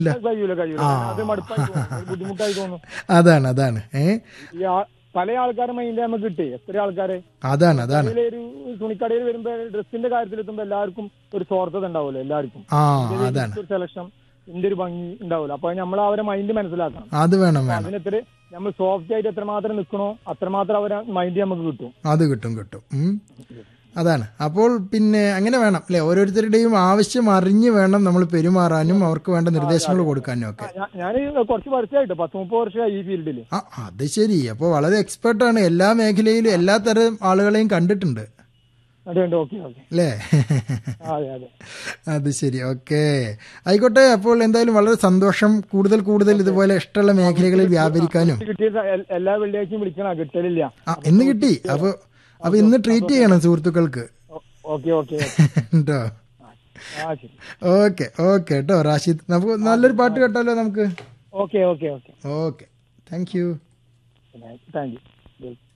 കഴിയൂല കഴിയൂല അത് മടുപ്പായി തോന്നും ഒരു ബുദ്ധിമുട്ടായി തോന്നും അതാണ് അതാണ് ഏ ഈ ആ- പല ആൾക്കാരുടെ മൈൻഡ് നമുക്ക് കിട്ടേ എത്ര ആൾക്കാരെ അതാണ് അതാണ് കടയില് ഒരു തുണിക്കടയിൽ വരുമ്പോ ഡ്രസ്സിന്റെ കാര്യത്തിൽ എത്തുമ്പോ എല്ലാവർക്കും ഒരു സ്വാർത്ഥത ഉണ്ടാവുമല്ലോ എല്ലാവർക്കും ആ ഇതിന്റെ അതാണ് ഒരു സെലക്ഷൻ ഇതിന്റെ ഒരു ഭംഗി ഉണ്ടാവില്ല അപ്പൊ നമ്മൾ അവരെ മൈൻഡ് മനസ്സിലാക്കണം അത് വേണം വേണം അതിനെത്ര നമ്മൾ സോഫ്റ്റ് ആയിട്ട് എത്രമാത്രം നിൽക്കണോ അത്രമാത്രം അവരെ മൈൻഡ് നമുക്ക് കിട്ടും അത് കിട്ടും കിട്ടും ഉം. അതാണ് അപ്പോൾ പിന്നെ അങ്ങനെ വേണം അല്ലെ ഓരോരുത്തരുടെയും ആവശ്യം അറിഞ്ഞ് വേണം നമ്മൾ പെരുമാറാനും അവർക്ക് വേണ്ട നിർദ്ദേശങ്ങൾ കൊടുക്കാനും ഒക്കെ ഞാൻ കുറച്ച് വർഷമായിട്ട് പത്ത് മുപ്പത് വർഷമായി ഈ ഫീൽഡിൽ ആ അത് ശരി അപ്പോൾ വളരെ എക്സ്പെർട്ടാണ് എല്ലാ മേഖലയിലും എല്ലാ തരം ആളുകളെയും കണ്ടിട്ടുണ്ട് അതുകൊണ്ട് ഓക്കെ ഓക്കെ അല്ലേ അതെ അതെ അത് ശരി ഓക്കെ ആയിക്കോട്ടെ അപ്പോൾ എന്തായാലും വളരെ സന്തോഷം കൂടുതൽ കൂടുതൽ ഇതുപോലെ ഇഷ്ടമുള്ള മേഖലകളിൽ വ്യാപരിക്കാനും കിട്ടിയ സ- എൽ- എല്ലാ വെള്ളിയാഴ്ചയും വിളിക്കണ കിട്ടലില്ല ആ ഇന്ന് കിട്ടി അപ്പോൾ അപ്പോൾ ഇന്ന് ട്രീറ്റ് ചെയ്യണം സുഹൃത്തുക്കൾക്ക് ഓക്കെ ഓക്കെ കേട്ടോ ആ ശരി ഓക്കെ ഓക്കെ കേട്ടോ റാഷിദ് നമുക്ക് നല്ലൊരു പാട്ട് കേട്ടാലോ നമുക്ക് okay okay okay okay thank you thank U